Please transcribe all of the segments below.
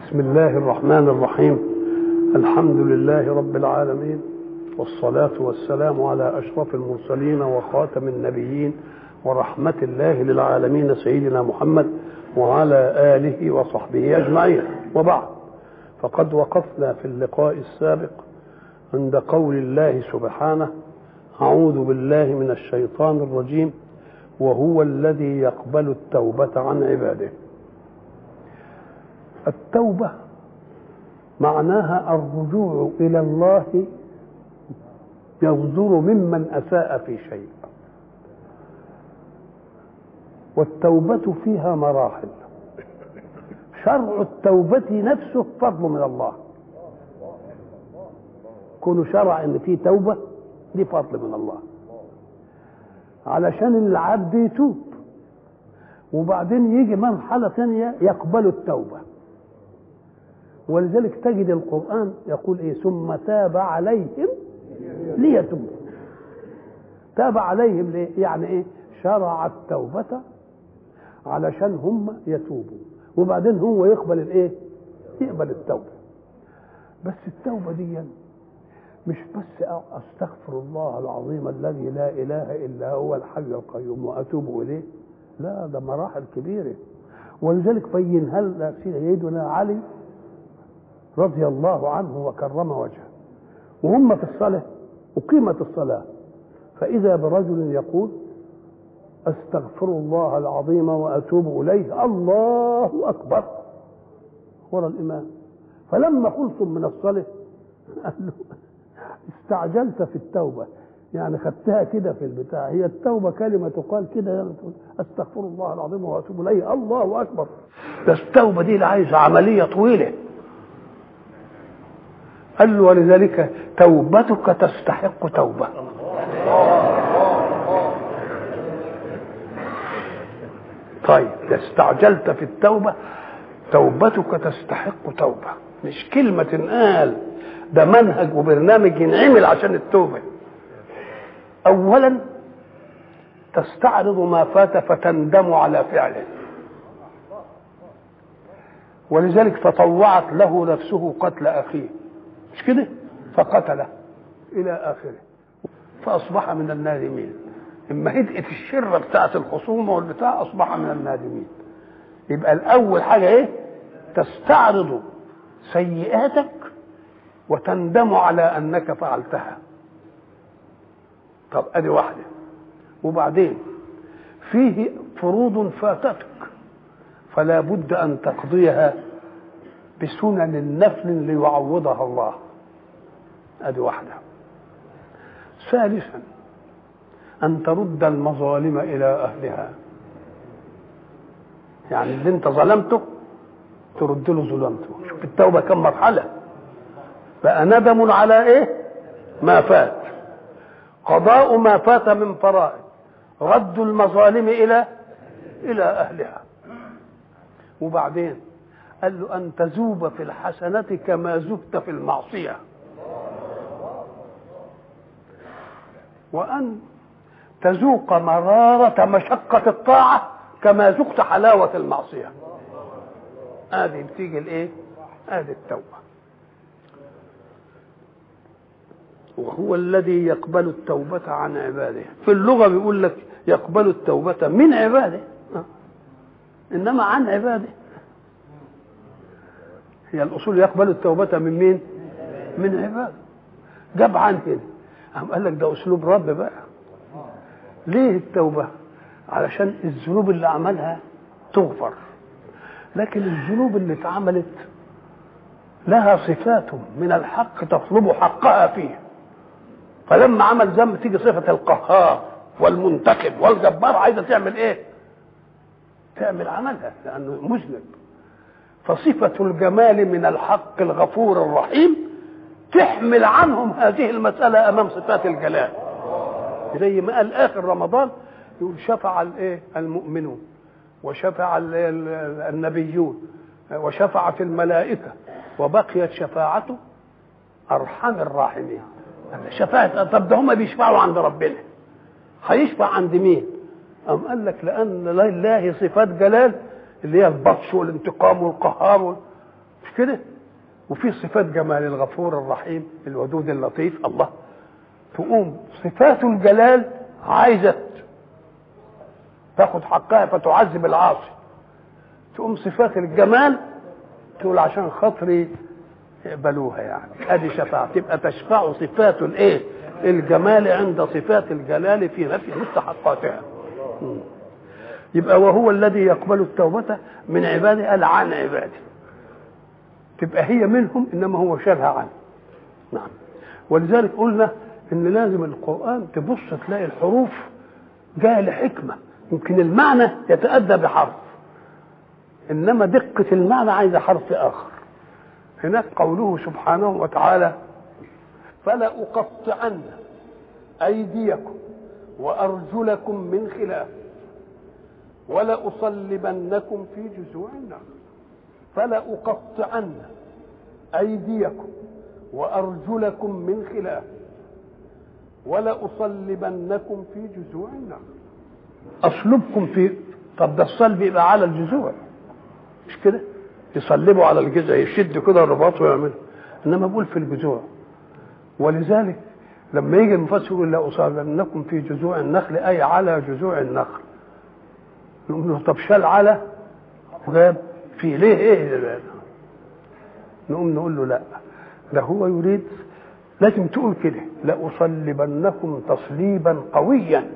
بسم الله الرحمن الرحيم الحمد لله رب العالمين والصلاة والسلام على أشرف المرسلين وخاتم النبيين ورحمة الله للعالمين سيدنا محمد وعلى آله وصحبه أجمعين وبعد فقد وقفنا في اللقاء السابق عند قول الله سبحانه أعوذ بالله من الشيطان الرجيم وهو الذي يقبل التوبة عن عباده التوبة معناها الرجوع إلى الله يصدر ممن أساء في شيء والتوبة فيها مراحل شرع التوبة نفسه فضل من الله كونه شرع ان في توبة دي فضل من الله علشان العبد يتوب وبعدين يجي مرحلة ثانية يقبل التوبة ولذلك تجد القرآن يقول إيه ثم تاب عليهم ليتوبوا تاب عليهم ليه؟ يعني إيه شرع التوبة علشان هم يتوبوا وبعدين هو يقبل الإيه يقبل التوبة بس التوبة دي مش بس استغفر الله العظيم الذي لا اله الا هو الحي القيوم واتوب اليه لا ده مراحل كبيره ولذلك بينها لنا سيدنا علي رضي الله عنه وكرم وجهه وهم في الصلاه اقيمت الصلاه فاذا برجل يقول استغفر الله العظيم واتوب اليه الله اكبر ورا الامام فلما قلتم من الصلاه قال له استعجلت في التوبة يعني خدتها كده في البتاع هي التوبة كلمة تقال كده يعني تقول استغفر الله العظيم واتوب اليه الله اكبر ده التوبة دي اللي عايزة عملية طويلة قال له ولذلك توبتك تستحق توبة طيب استعجلت في التوبة توبتك تستحق توبة مش كلمة تنقال ده منهج وبرنامج ينعمل عشان التوبة أولا تستعرض ما فات فتندم على فعله ولذلك تطوعت له نفسه قتل أخيه مش كده فقتله إلى آخره فأصبح من النادمين إما هدئت الشرة بتاعت الخصومة والبتاع أصبح من النادمين يبقى الأول حاجة إيه تستعرض سيئاتك وتندم على انك فعلتها طب ادي واحده وبعدين فيه فروض فاتتك فلا بد ان تقضيها بسنن النفل ليعوضها الله ادي واحده ثالثا ان ترد المظالم الى اهلها يعني اللي انت ظلمته ترد له ظلمته شوف التوبه كم مرحله بقى ندم على ايه ما فات قضاء ما فات من فرائض رد المظالم الى الى اهلها وبعدين قال له ان تذوب في الحسنة كما ذبت في المعصية وان تذوق مرارة مشقة الطاعة كما ذقت حلاوة المعصية ادي بتيجي الايه ادي التوبه وهو الذي يقبل التوبة عن عباده في اللغة بيقول لك يقبل التوبة من عباده إنما عن عباده هي الأصول يقبل التوبة من مين من عباده جاب عن كده قام قال لك ده أسلوب رب بقى ليه التوبة علشان الذنوب اللي عملها تغفر لكن الذنوب اللي اتعملت لها صفات من الحق تطلب حقها فيه فلما عمل ذنب تيجي صفة القهار والمنتقم والجبار عايزة تعمل ايه؟ تعمل عملها لأنه مذنب فصفة الجمال من الحق الغفور الرحيم تحمل عنهم هذه المسألة أمام صفات الجلال زي ما قال آخر رمضان يقول شفع الايه؟ المؤمنون وشفع النبيون وشفعت الملائكة وبقيت شفاعته أرحم الراحمين شفاعة طب ده هم بيشفعوا عند ربنا هيشفع عند مين؟ أم قال لك لأن لله صفات جلال اللي هي البطش والانتقام والقهار وال... كده وفي صفات جمال الغفور الرحيم الودود اللطيف الله تقوم صفات الجلال عايزة تاخد حقها فتعذب العاصي تقوم صفات الجمال تقول عشان خاطري يقبلوها يعني ادي شفاعة تبقى تشفع صفات الايه الجمال عند صفات الجلال في نفي مستحقاتها يبقى وهو الذي يقبل التوبة من عباده قال عن عباده تبقى هي منهم انما هو شالها عنه نعم ولذلك قلنا ان لازم القران تبص تلاقي الحروف جايه لحكمه يمكن المعنى يتادى بحرف انما دقه المعنى عايزه حرف اخر هناك قوله سبحانه وتعالى فلا اقطعن ايديكم وارجلكم من خلاف ولا اصلبنكم في جذوع النخل فلا اقطعن ايديكم وارجلكم من خلاف ولا اصلبنكم في جذوع النخل اصلبكم في طب ده الصلب يبقى على الجذوع مش كده يصلبوا على الجذع يشد كده الرباط ويعمل انما بقول في الجذوع ولذلك لما يجي المفسر يقول لا اصلبنكم في جذوع النخل اي على جذوع النخل نقول له طب شال على وجاب في ليه ايه نقوم نقول له لا ده هو يريد لازم تقول كده لأصلبنكم تصليبا قويا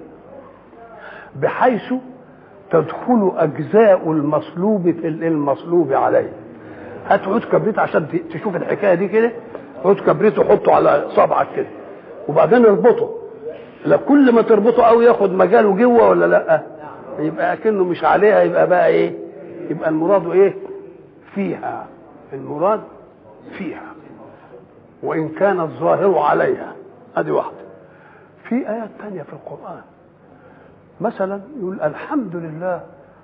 بحيث تدخل أجزاء المصلوب في المصلوب عليه هات عود كبريت عشان تشوف الحكاية دي كده عود كبريت وحطه على صابعك كده وبعدين اربطه لا كل ما تربطه قوي ياخد مجاله جوه ولا لا يبقى كأنه مش عليها يبقى بقى ايه يبقى المراد ايه فيها المراد فيها وإن كان الظاهر عليها هذه واحدة في آيات تانية في القرآن مثلا يقول الحمد لله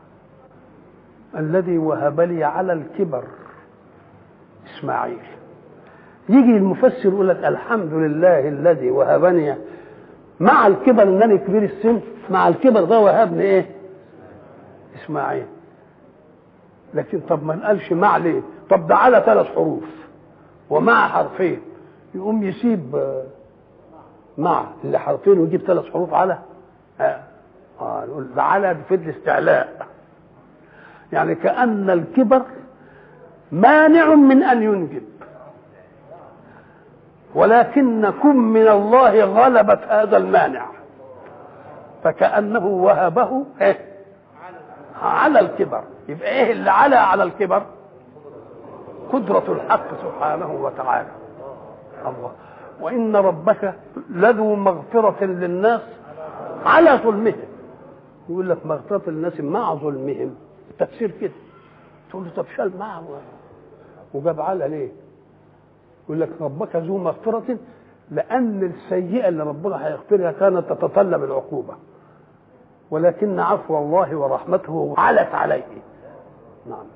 الذي وهب لي على الكبر إسماعيل يجي المفسر يقول لك الحمد لله الذي وهبني مع الكبر انني كبير السن مع الكبر ده وهبني ايه اسماعيل لكن طب ما قالش مع ليه طب ده على ثلاث حروف ومع حرفين يقوم يسيب مع اللي حرفين ويجيب ثلاث حروف على اه, آه نقول ده على تفيد الاستعلاء يعني كأن الكبر مانع من أن ينجب ولكنكم من الله غلبت هذا المانع فكأنه وهبه إيه؟ على الكبر يبقى ايه اللي على على الكبر قدرة الحق سبحانه وتعالى الله وإن ربك لذو مغفرة للناس على ظلمهم يقول لك مغفرة للناس مع ظلمهم تفسير كده تقول له طب شال معه وجاب على ليه؟ يقول لك ربك ذو مغفرة لأن السيئة اللي ربنا هيغفرها كانت تتطلب العقوبة ولكن عفو الله ورحمته علت عليه نعم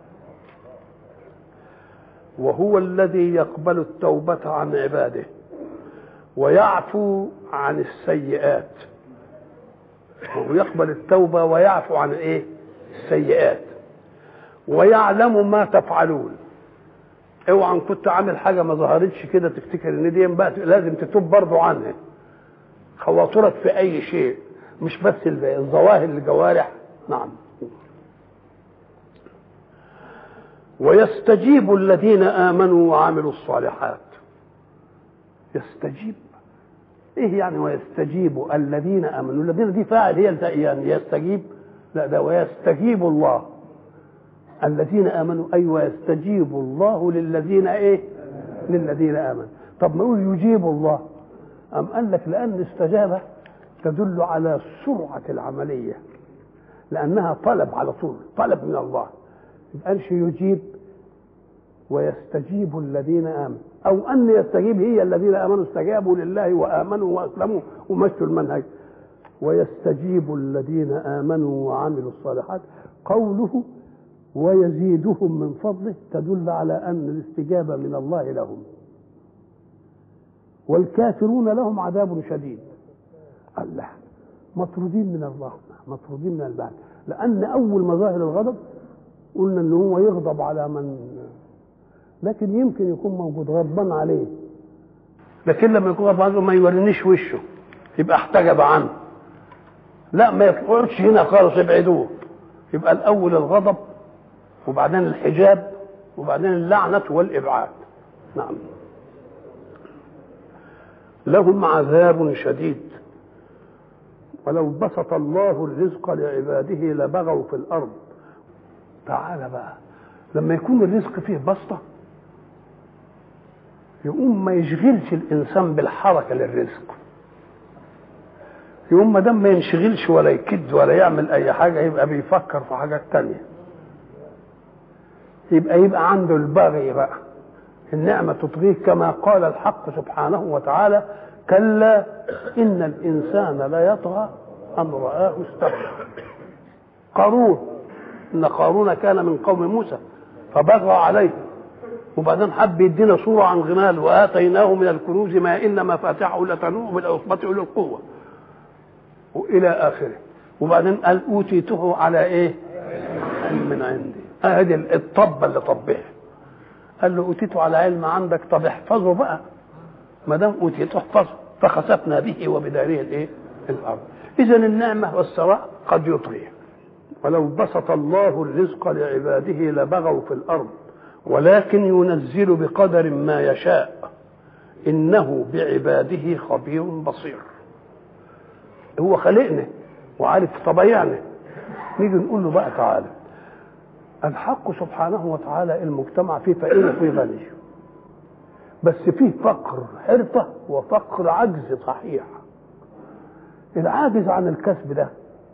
وهو الذي يقبل التوبة عن عباده ويعفو عن السيئات وهو يقبل التوبة ويعفو عن ايه السيئات ويعلم ما تفعلون اوعى ان كنت عامل حاجه ما ظهرتش كده تفتكر ان دي بقى لازم تتوب برضه عنها خواطرك في اي شيء مش بس الظواهر الجوارح نعم ويستجيب الذين امنوا وعملوا الصالحات يستجيب ايه يعني ويستجيب الذين امنوا الذين دي فاعل هي يعني يستجيب لا ده ويستجيب الله الذين امنوا اي أيوة ويستجيب الله للذين ايه للذين امنوا طب ما يقول يجيب الله ام قال لك لان الاستجابه تدل على سرعه العمليه لانها طلب على طول طلب من الله ما قالش يجيب ويستجيب الذين امنوا او ان يستجيب هي الذين امنوا استجابوا لله وامنوا واسلموا ومشوا المنهج ويستجيب الذين امنوا وعملوا الصالحات قوله ويزيدهم من فضله تدل على ان الاستجابه من الله لهم والكافرون لهم عذاب شديد الله مطرودين من الرحمه مطرودين من البعد لان اول مظاهر الغضب قلنا ان هو يغضب على من لكن يمكن يكون موجود غضبان عليه لكن لما يكون غضبان ما يورينيش وشه يبقى احتجب عنه لا ما يقعدش هنا خالص ابعدوه يبقى الاول الغضب وبعدين الحجاب وبعدين اللعنه والابعاد نعم لهم عذاب شديد ولو بسط الله الرزق لعباده لبغوا في الارض تعالى بقى لما يكون الرزق فيه بسطه يقوم ما يشغلش الانسان بالحركه للرزق يقوم ما دام ما ينشغلش ولا يكد ولا يعمل اي حاجه يبقى بيفكر في حاجات تانية يبقى يبقى عنده البغي بقى النعمه تطغيه كما قال الحق سبحانه وتعالى كلا ان الانسان لا يطغى ان راه استغنى قارون ان قارون كان من قوم موسى فبغى عليه وبعدين حب يدينا صوره عن غمال واتيناه من الكنوز ما ان مفاتحه لتنوء بالعصبه اولي القوه والى اخره وبعدين قال اوتيته على ايه من عندي ادي الطبه اللي طبها قال له اوتيته على علم عندك طب احفظه بقى ما دام اوتيته احفظه فخسفنا به وبداره الايه الارض اذا النعمه والثراء قد يطغي ولو بسط الله الرزق لعباده لبغوا في الارض ولكن ينزل بقدر ما يشاء انه بعباده خبير بصير هو خلقنا وعارف طبيعنا نيجي نقول له بقى تعالى الحق سبحانه وتعالى المجتمع فيه فقير وفيه غني بس فيه فقر حرفة وفقر عجز صحيح العاجز عن الكسب ده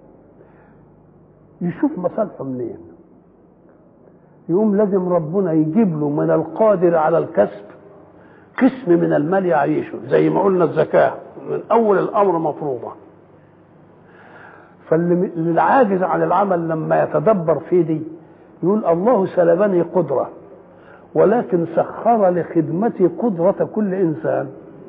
يشوف مصالحه منين يقوم لازم ربنا يجيب له من القادر على الكسب قسم من المال يعيشه زي ما قلنا الزكاة من أول الأمر مفروضة فالعاجز عن العمل لما يتدبر في دي يقول الله سلبني قدرة ولكن سخر لخدمتي قدرة كل إنسان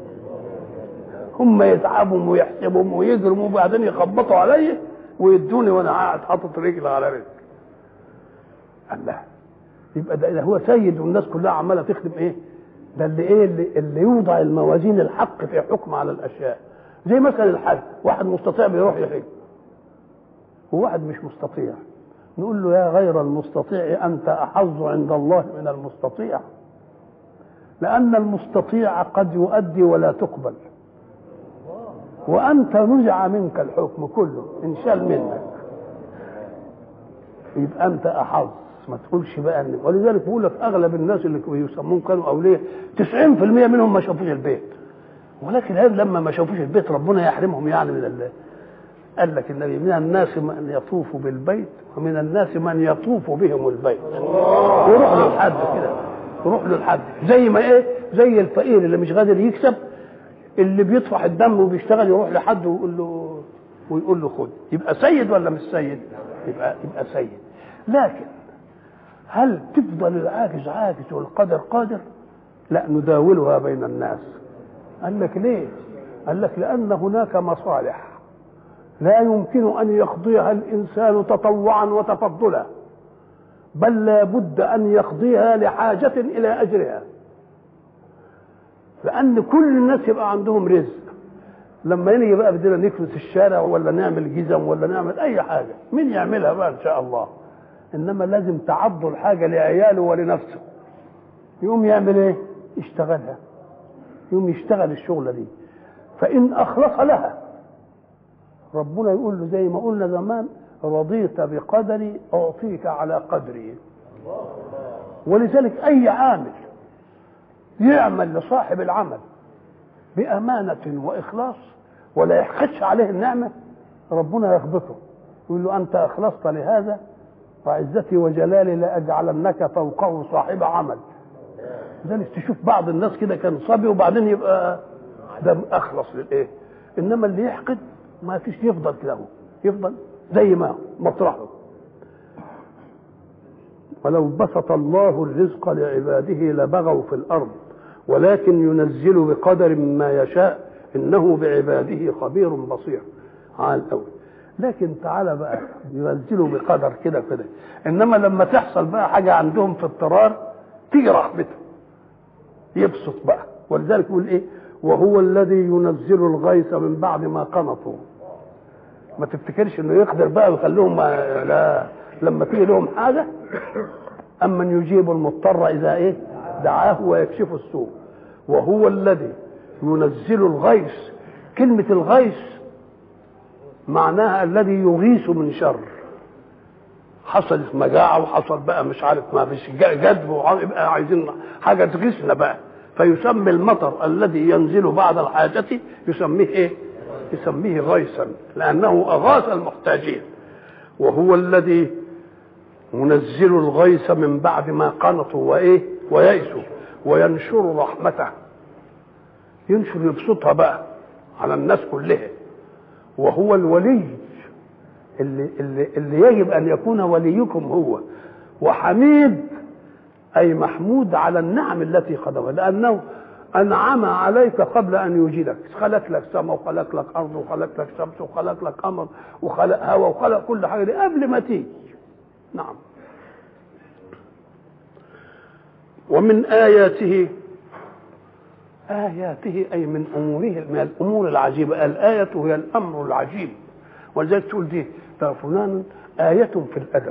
هم يتعبوا ويحسبوا ويجرموا وبعدين يخبطوا علي ويدوني وانا قاعد حاطط رجل على رجل الله يبقى ده, ده هو سيد والناس كلها عماله تخدم ايه ده اللي ايه اللي, اللي يوضع الموازين الحق في حكم على الاشياء زي مثلا الحج واحد مستطيع بيروح يحج وواحد مش مستطيع نقول له يا غير المستطيع انت احظ عند الله من المستطيع لان المستطيع قد يؤدي ولا تقبل وانت نزع منك الحكم كله انشال منك يبقى انت احظ ما تقولش بقى ان ولذلك بقول لك اغلب الناس اللي يسمون كانوا اولياء 90% منهم ما شافوش البيت ولكن هل لما ما شافوش البيت ربنا يحرمهم يعني من الله قال لك النبي من الناس من يطوف بالبيت ومن الناس من يطوف بهم البيت يروح له لحد كده يروح له لحد زي ما ايه زي الفقير اللي مش قادر يكسب اللي بيطفح الدم وبيشتغل يروح لحد ويقول له ويقول له خد يبقى سيد ولا مش سيد يبقى يبقى سيد لكن هل تفضل العاجز عاجز والقدر قادر لا نداولها بين الناس قال لك ليه قال لك لان هناك مصالح لا يمكن ان يقضيها الانسان تطوعا وتفضلا بل لا بد ان يقضيها لحاجه الى اجرها لان كل الناس يبقى عندهم رزق لما نيجي بقى بدنا نكنس الشارع ولا نعمل جزم ولا نعمل اي حاجه مين يعملها بقى ان شاء الله انما لازم تعضوا الحاجه لعياله ولنفسه يقوم يعمل ايه يشتغلها يقوم يشتغل الشغله دي فان اخلص لها ربنا يقول له زي ما قلنا زمان رضيت بقدري اعطيك على قدري ولذلك اي عامل يعمل لصاحب العمل بأمانة وإخلاص ولا يحقدش عليه النعمة ربنا يغبطه يقول له أنت أخلصت لهذا وعزتي وجلالي لأجعلنك فوقه صاحب عمل لذلك تشوف بعض الناس كده كان صبي وبعدين يبقى ده أخلص للإيه إنما اللي يحقد ما فيش يفضل كده يفضل زي ما مطرحه ولو بسط الله الرزق لعباده لبغوا في الأرض ولكن ينزل بقدر ما يشاء انه بعباده خبير بصير عال قوي لكن تعالى بقى ينزلوا بقدر كده كده انما لما تحصل بقى حاجه عندهم في اضطرار تيجي رحمته يبسط بقى ولذلك يقول ايه وهو الذي ينزل الغيث من بعد ما قنطوا ما تفتكرش انه يقدر بقى ويخليهم ما- لا لما تيجي لهم حاجه اما يجيب المضطر اذا ايه دعاه ويكشف السوء وهو الذي ينزل الغيث كلمه الغيث معناها الذي يغيث من شر حصلت مجاعة وحصل بقى مش عارف ما فيش جدب ويبقى عايزين حاجة تغيثنا بقى فيسمي المطر الذي ينزل بعد الحاجة يسميه ايه؟ يسميه غيثا لأنه أغاث المحتاجين وهو الذي منزل الغيث من بعد ما قنطوا وايه؟ ويئسوا وينشر رحمته ينشر يبسطها بقى على الناس كلها وهو الولي اللي, اللي, اللي يجب ان يكون وليكم هو وحميد اي محمود على النعم التي قدمها لانه انعم عليك قبل ان يوجدك خلق لك سماء وخلق لك ارض وخلق لك شمس وخلق لك قمر وخلق هواء وخلق كل حاجه دي قبل ما تيجي نعم ومن اياته آياته أي من أموره من الأمور العجيبة الآية هي الأمر العجيب ولذلك تقول دي ده فلان آية في الأدب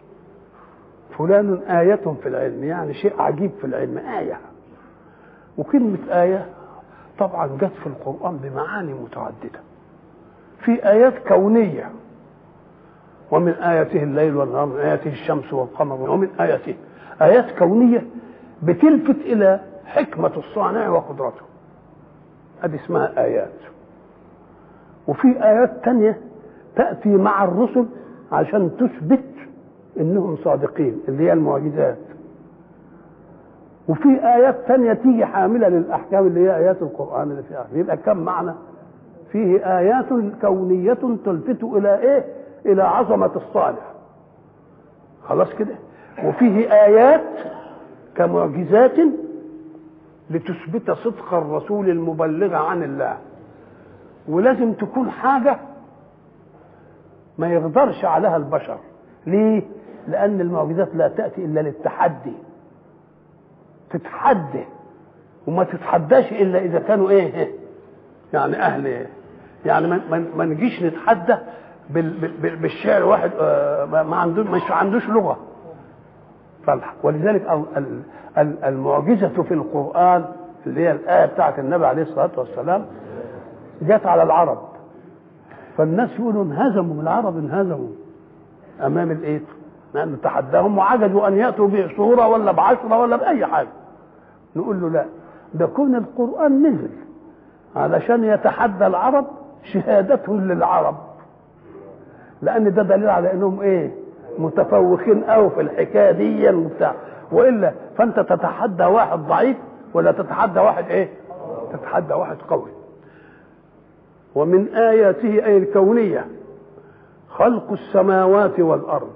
فلان آية في العلم يعني شيء عجيب في العلم آية وكلمة آية طبعا جت في القرآن بمعاني متعددة في آيات كونية ومن آياته الليل والنهار من آياته الشمس والقمر ومن آياته آيات كونية بتلفت إلى حكمة الصانع وقدرته هذه اسمها آيات وفي آيات تانية تأتي مع الرسل عشان تثبت إنهم صادقين اللي هي المعجزات وفي آيات تانية تيجي حاملة للأحكام اللي هي آيات القرآن اللي فيها يبقى كم معنى فيه آيات كونية تلفت إلى إيه إلى عظمة الصالح خلاص كده وفيه آيات كمعجزات لتثبت صدق الرسول المبلغ عن الله ولازم تكون حاجة ما يقدرش عليها البشر ليه؟ لأن المعجزات لا تأتي إلا للتحدي تتحدى وما تتحداش إلا إذا كانوا إيه يعني أهل إيه؟ يعني ما, ما, ما نجيش نتحدى بال, بال, بالشعر واحد آه ما عندوش مش عندوش لغة فالح ولذلك المعجزة في القرآن اللي هي الآية بتاعت النبي عليه الصلاة والسلام جت على العرب فالناس يقولوا انهزموا العرب انهزموا أمام الإيه؟ لأن تحداهم وعجزوا أن يأتوا بصورة ولا بعشرة ولا بأي حاجة نقول له لا ده كون القرآن نزل علشان يتحدى العرب شهادة للعرب لأن ده دليل على إنهم إيه؟ متفوقين قوي في الحكايه دي وبتاع والا فانت تتحدى واحد ضعيف ولا تتحدى واحد ايه؟ تتحدى واحد قوي ومن اياته اي الكونيه خلق السماوات والارض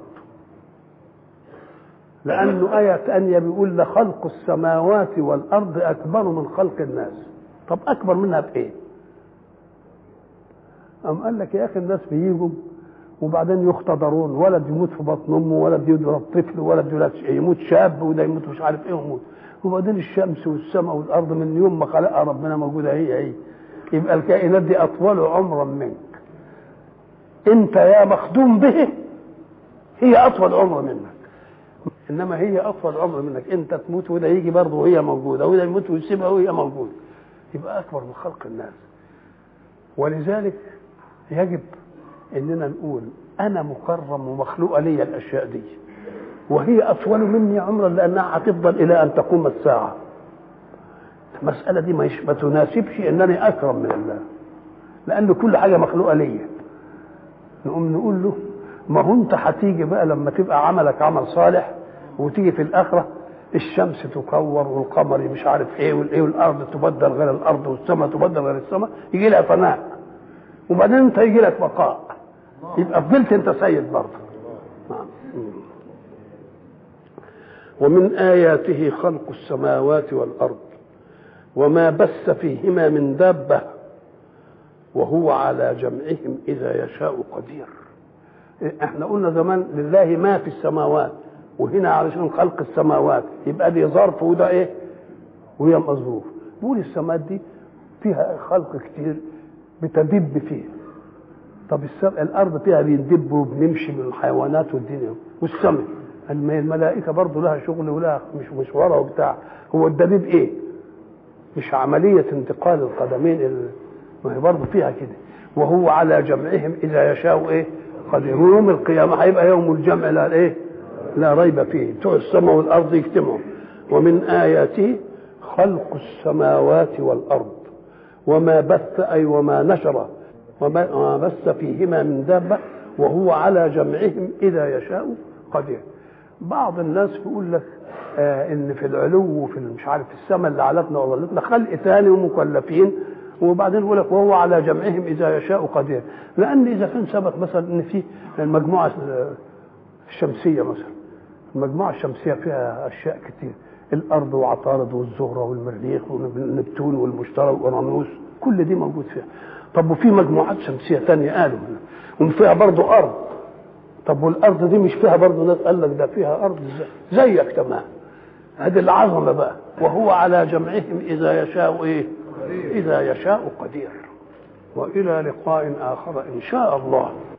لانه ايه ثانيه بيقول لخلق السماوات والارض اكبر من خلق الناس طب اكبر منها بايه؟ أم قال لك يا اخي الناس بيجوا وبعدين يختبرون ولد يموت في بطن امه ولد يضرب طفل ولد يموت شاب وده يموت مش عارف ايه ويموت وبعدين الشمس والسماء والارض من يوم ما خلقها ربنا موجوده هي هي يبقى الكائنات دي اطول عمرا منك انت يا مخدوم به هي اطول عمر منك انما هي اطول عمر منك انت تموت وده يجي برضه وهي موجوده وده يموت ويسيبها وهي موجوده يبقى اكبر من خلق الناس ولذلك يجب اننا نقول انا مكرم ومخلوقه لي الاشياء دي وهي اطول مني عمرا لانها هتفضل الى ان تقوم الساعه المساله دي ما تناسبش انني اكرم من الله لان كل حاجه مخلوقه ليا نقوم نقول له ما هو انت هتيجي بقى لما تبقى عملك عمل صالح وتيجي في الاخره الشمس تكور والقمر مش عارف ايه والايه والارض تبدل غير الارض والسماء تبدل غير السماء يجي لها فناء وبعدين انت يجي لك بقاء يبقى فضلت انت سيد برضه نعم ومن آياته خلق السماوات والأرض وما بث فيهما من دابة وهو على جمعهم إذا يشاء قدير احنا قلنا زمان لله ما في السماوات وهنا علشان خلق السماوات يبقى دي ظرف وده ايه وهي مظروف بيقول السماء دي فيها خلق كتير بتدب فيها طب السماء الارض فيها بندب وبنمشي من الحيوانات والدنيا والسماء الملائكه برضه لها شغل ولها مش مشوارها وبتاع هو الدبيب ايه؟ مش عمليه انتقال القدمين ال... ما هي برضه فيها كده وهو على جمعهم اذا يشاء ايه؟ قدير ويوم القيامه هيبقى يوم الجمع لا ايه؟ لا ريب فيه بتوع السماء والارض يجتمعوا ومن اياته خلق السماوات والارض وما بث اي وما نشر وما بث فيهما من دابه وهو على جمعهم اذا يشاء قدير بعض الناس بيقول لك آه ان في العلو وفي مش عارف السماء اللي علتنا وظلتنا خلق ثاني ومكلفين وبعدين يقول لك وهو على جمعهم اذا يشاء قدير لان اذا كان ثبت مثلا ان في المجموعه الشمسيه مثلا المجموعه الشمسيه فيها اشياء كتير الارض وعطارد والزهره والمريخ ونبتون والمشتري واورانوس كل دي موجود فيها طب وفي مجموعات شمسيه ثانيه قالوا وفيها برضه ارض طب والارض دي مش فيها برضه ناس قال لك ده فيها ارض زيك تمام هذه العظمه بقى وهو على جمعهم اذا يشاء ايه اذا يشاء قدير والى لقاء اخر ان شاء الله